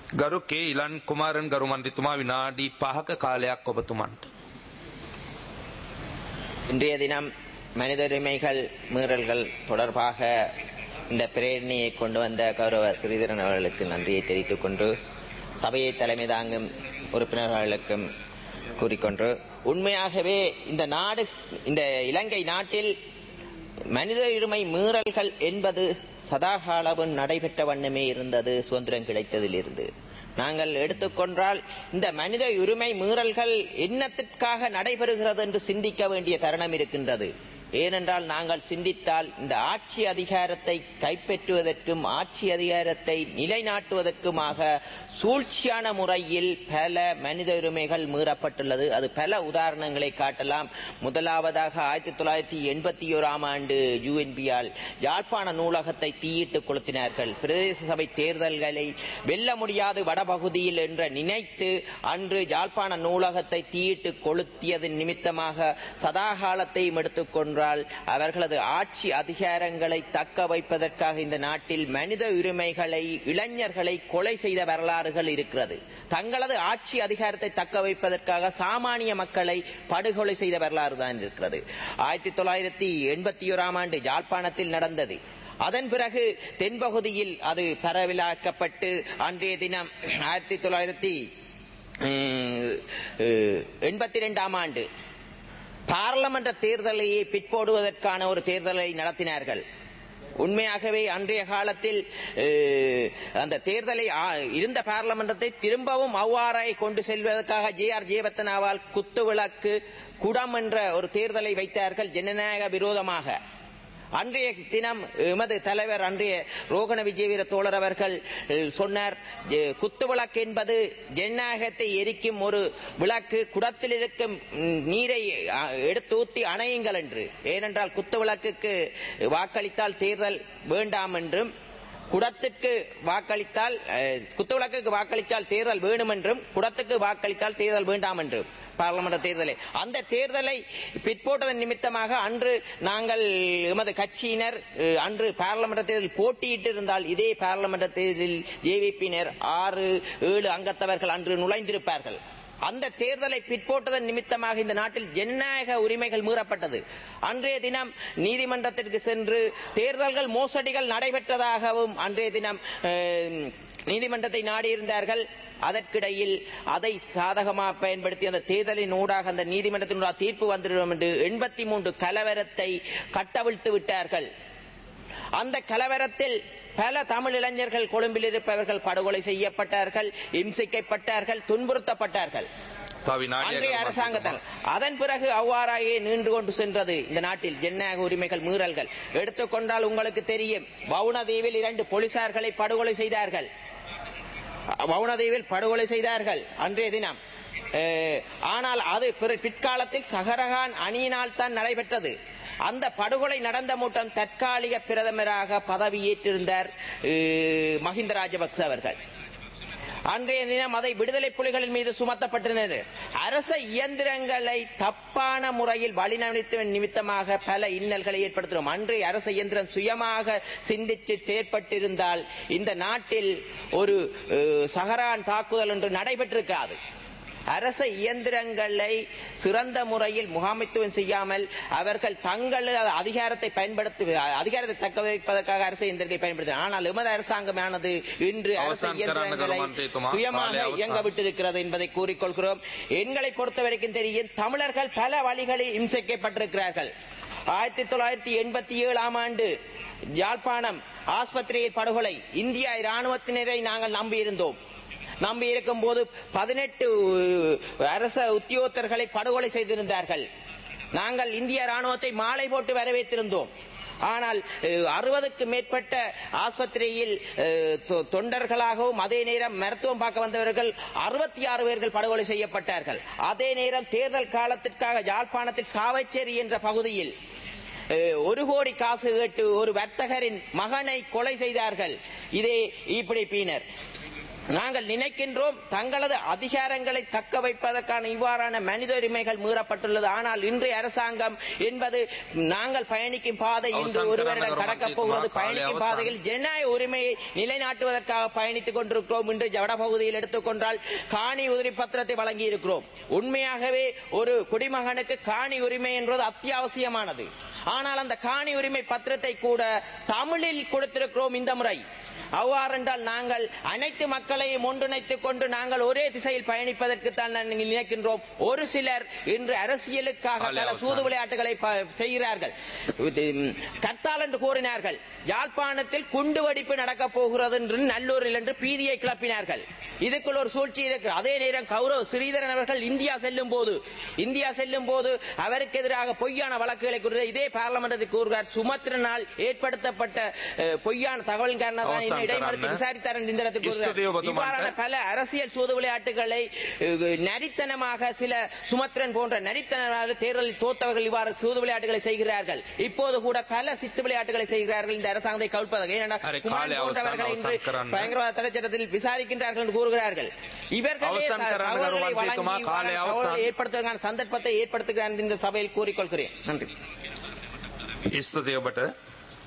ගරු කේ ඉලන් කුමාරන් ගරු මන්ත්‍රීතුමා විනාඩි 5ක කාලයක් ඔබතුමන්ට. இன்றைய தினம் மனித உரிமைகள் மீறல்கள் தொடர்பாக இந்த பிரேரணையை கொண்டு வந்த கௌரவ ஸ்ரீதரன் அவர்களுக்கு நன்றியை தெரிவித்துக் கொண்டு சபையை தலைமை தாங்கும் உறுப்பினர்களுக்கும் கூறிக்கொண்டு உண்மையாகவே இந்த நாடு இந்த இலங்கை நாட்டில் மனித உரிமை மீறல்கள் என்பது சதாகாலமும் நடைபெற்ற வண்ணமே இருந்தது சுதந்திரம் கிடைத்ததிலிருந்து நாங்கள் எடுத்துக்கொண்டால் இந்த மனித உரிமை மீறல்கள் என்னத்திற்காக நடைபெறுகிறது என்று சிந்திக்க வேண்டிய தருணம் இருக்கின்றது ஏனென்றால் நாங்கள் சிந்தித்தால் இந்த ஆட்சி அதிகாரத்தை கைப்பற்றுவதற்கும் ஆட்சி அதிகாரத்தை நிலைநாட்டுவதற்குமாக சூழ்ச்சியான முறையில் பல மனித உரிமைகள் மீறப்பட்டுள்ளது அது பல உதாரணங்களை காட்டலாம் முதலாவதாக ஆயிரத்தி தொள்ளாயிரத்தி எண்பத்தி ஓராம் ஆண்டு யுஎன்பியால் யாழ்ப்பாண நூலகத்தை தீயிட்டு கொளுத்தினார்கள் பிரதேச சபை தேர்தல்களை வெல்ல முடியாது வடபகுதியில் என்று நினைத்து அன்று யாழ்ப்பாண நூலகத்தை தீயிட்டு கொளுத்தியதன் நிமித்தமாக சதாகாலத்தையும் எடுத்துக்கொண்டால் அவர்களது ஆட்சி அதிகாரங்களை தக்க வைப்பதற்காக இந்த நாட்டில் மனித உரிமைகளை இளைஞர்களை கொலை செய்த வரலாறுகள் இருக்கிறது தங்களது ஆட்சி அதிகாரத்தை தக்க வைப்பதற்காக சாமானிய மக்களை படுகொலை செய்த வரலாறு தான் இருக்கிறது ஆயிரத்தி தொள்ளாயிரத்தி எண்பத்தி ஓராம் ஆண்டு யாழ்ப்பாணத்தில் நடந்தது அதன் பிறகு தென்பகுதியில் அது பரவலாக்கப்பட்டு அன்றைய தினம் ஆயிரத்தி தொள்ளாயிரத்தி எண்பத்தி ரெண்டாம் ஆண்டு பாராளுமன்ற தேர்தலையே பிற்போடுவதற்கான ஒரு தேர்தலை நடத்தினார்கள் உண்மையாகவே அன்றைய காலத்தில் அந்த தேர்தலை இருந்த பாராளுமன்றத்தை திரும்பவும் அவ்வாறாய் கொண்டு செல்வதற்காக ஜே ஆர் ஜெயவர்த்தனாவால் குத்துவிளக்கு குடம் என்ற ஒரு தேர்தலை வைத்தார்கள் ஜனநாயக விரோதமாக அன்றைய தினம் எமது தலைவர் அன்றைய ரோகண விஜயவீர தோழர் அவர்கள் சொன்னார் குத்துவிளக்கு என்பது ஜனநாயகத்தை எரிக்கும் ஒரு விளக்கு குடத்தில் இருக்கும் நீரை எடுத்து ஊத்தி அணையுங்கள் என்று ஏனென்றால் குத்துவிளக்குக்கு வாக்களித்தால் தேர்தல் வேண்டாம் என்றும் குடத்திற்கு வாக்களித்தால் குத்துவிளக்குக்கு வாக்களித்தால் தேர்தல் வேணும் என்றும் குடத்துக்கு வாக்களித்தால் தேர்தல் வேண்டாம் என்றும் பாராளுமன்ற தேர்தலை அந்த தேர்தலை பிற்போட்டதன் நிமித்தமாக அன்று நாங்கள் எமது கட்சியினர் அன்று பாராளுமன்ற தேர்தலில் போட்டியிட்டு இருந்தால் இதே பாராளுமன்ற தேர்தலில் ஜேவிபியினர் ஆறு ஏழு அங்கத்தவர்கள் அன்று நுழைந்திருப்பார்கள் அந்த தேர்தலை பிற்போட்டதன் நிமித்தமாக இந்த நாட்டில் ஜனநாயக உரிமைகள் மீறப்பட்டது அன்றைய தினம் நீதிமன்றத்திற்கு சென்று தேர்தல்கள் மோசடிகள் நடைபெற்றதாகவும் அன்றைய தினம் நீதிமன்றத்தை நாடியிருந்தார்கள் அதற்கிடையில் அதை சாதகமாக பயன்படுத்தி அந்த தேர்தலின் ஊடாக அந்த நீதிமன்றத்தினூடாக தீர்ப்பு வந்துவிடும் என்று எண்பத்தி மூன்று கலவரத்தை கட்டவிழ்த்து விட்டார்கள் அந்த கலவரத்தில் பல தமிழ் இளைஞர்கள் கொழும்பில் இருப்பவர்கள் படுகொலை செய்யப்பட்டார்கள் இம்சிக்கப்பட்டார்கள் துன்புறுத்தப்பட்டார்கள் அன்றைய அரசாங்கத்தால் அதன் பிறகு அவ்வாறாயே நீண்டு கொண்டு சென்றது இந்த நாட்டில் ஜனநாயக உரிமைகள் மீறல்கள் எடுத்துக்கொண்டால் உங்களுக்கு தெரியும் வவுனதீவில் இரண்டு போலீசார்களை படுகொலை செய்தார்கள் வவுனதீவில் படுகொலை செய்தார்கள் அன்றைய தினம் ஆனால் அது பிற்காலத்தில் சஹரகான் அணியினால் தான் நடைபெற்றது அந்த படுகொலை நடந்த மூட்டம் தற்காலிக பிரதமராக பதவியேற்றிருந்தார் மஹிந்த ராஜபக்ச அவர்கள் அன்றைய தினம் அதை விடுதலை புலிகளின் மீது சுமத்தப்பட்டனர் அரச இயந்திரங்களை தப்பான முறையில் வழிநடத்த நிமித்தமாக பல இன்னல்களை ஏற்படுத்தினோம் அன்றைய அரச இயந்திரம் சுயமாக சிந்தித்து செயற்பட்டிருந்தால் இந்த நாட்டில் ஒரு சஹரான் தாக்குதல் ஒன்று நடைபெற்றிருக்காது அரச இயந்திரங்களை சிறந்த முறையில் முகாமைத்துவம் செய்யாமல் அவர்கள் தங்கள் அதிகாரத்தை பயன்படுத்தி அதிகாரத்தை தக்க வைப்பதற்காக அரசு இயந்திரங்களை பயன்படுத்த ஆனால் எமது அரசாங்கமானது இன்று அரசு இயந்திரங்களை சுயமாக இயங்க விட்டிருக்கிறது என்பதை கூறிக்கொள்கிறோம் எங்களை பொறுத்த வரைக்கும் தெரியும் தமிழர்கள் பல வழிகளில் இம்சிக்கப்பட்டிருக்கிறார்கள் ஆயிரத்தி தொள்ளாயிரத்தி எண்பத்தி ஏழாம் ஆண்டு யாழ்ப்பாணம் ஆஸ்பத்திரியில் படுகொலை இந்திய இராணுவத்தினரை நாங்கள் நம்பியிருந்தோம் நம்பி இருக்கும் போது பதினெட்டு அரச உத்தியோகத்தர்களை படுகொலை செய்திருந்தார்கள் நாங்கள் இந்திய ராணுவத்தை மாலை போட்டு வரவேற்றிருந்தோம் ஆனால் அறுபதுக்கு மேற்பட்ட ஆஸ்பத்திரியில் தொண்டர்களாகவும் அதே நேரம் மருத்துவம் பார்க்க வந்தவர்கள் அறுபத்தி ஆறு பேர்கள் படுகொலை செய்யப்பட்டார்கள் அதே நேரம் தேர்தல் காலத்திற்காக யாழ்ப்பாணத்தில் சாவைச்சேரி என்ற பகுதியில் ஒரு கோடி காசு கேட்டு ஒரு வர்த்தகரின் மகனை கொலை செய்தார்கள் இதே ஈப்பிடி பீனர் நாங்கள் நினைக்கின்றோம் தங்களது அதிகாரங்களை தக்க வைப்பதற்கான இவ்வாறான மனித உரிமைகள் மீறப்பட்டுள்ளது ஆனால் இன்றைய அரசாங்கம் என்பது நாங்கள் பயணிக்கும் பாதை இன்று அவசான் ஒருவரிடம் கரநகர கடக்கப் மத்திய போகிறது துமா பயணிக்கும் காலை பாதையில் ஜனநாயக உரிமையை நிலைநாட்டுவதற்காக பயணித்துக் கொண்டிருக்கிறோம் இன்று வடபகுதியில் எடுத்துக்கொண்டால் காணி உதிரி பத்திரத்தை வழங்கி இருக்கிறோம் உண்மையாகவே ஒரு குடிமகனுக்கு காணி உரிமை என்பது அத்தியாவசியமானது ஆனால் அந்த காணி உரிமை பத்திரத்தை கூட தமிழில் கொடுத்திருக்கிறோம் இந்த முறை அவ்வாறென்றால் நாங்கள் அனைத்து மக்களையும் ஒன்றிணைத்துக் கொண்டு நாங்கள் ஒரே திசையில் பயணிப்பதற்கு தான் நாங்கள் நினைக்கின்றோம் ஒரு சிலர் இன்று அரசியலுக்காக காலை பல அவசானம். சூது விளையாட்டுகளை ப- செய்கிறார்கள் இது, ம், கர்த்தால் என்று கூறினார்கள் யாழ்ப்பாணத்தில் குண்டு வெடிப்பு நடக்கப் போகிறது என்று நல்லூரில் என்று பீதியை கிளப்பினார்கள் இதுக்குள் ஒரு சூழ்ச்சி இருக்கு அதே நேரம் கௌரவ் ஸ்ரீதரன் அவர்கள் இந்தியா செல்லும் போது இந்தியா செல்லும் போது அவருக்கு எதிராக பொய்யான வழக்குகளை குறித்து இதே பார்லமெண்டத்தில் கூறுகிறார் சுமத்திரனால் ஏற்படுத்தப்பட்ட அஹ், பொய்யான தகவல் காரணமாக அவசான் இடைமறுத்து கரான. விசாரித்தார் என்று இந்த இடத்தில் கூறுகிறார். இஸ்துதியோ பத்துமான்கள். இவ்வாறான பல அரசியல் சூது விளையாட்டுகளை அஹ், நரித்தனமாக சில சுமத்திரன் போன்ற நரித்தனமாக தேர்தலில் தோத்தவர்கள் இவ்வாறு சூது விளையாட்டுகளை செய்கிறார்கள் இப்போது கூட பல சித்து விளையாட்டுகளை செய்கிறார்கள் இந்த அரசாங்கத்தை கவிழ்ப்பதாக ஏனென்றால் அரே, குமார் காலை போன்றவர்களை அவசான் இன்று கரான. பயங்கரவாத தடை சட்டத்தில் விசாரிக்கின்றார்கள் என்று கூறுகிறார்கள் இவர்களே அவசான் ச- கரான தகவல்களை கருவான் வழங்கி தீர்க்குமா? காலை இவ்வாறான அவசான். தகவல்களை ஏற்படுத்துவதற்கான சந்தர்ப்பத்தை ஏற்படுத்துகிறார் என்று இந்த சபையில் கூறிக்கொள்கிறேன் நன்றி ස්තුතිය ඔබට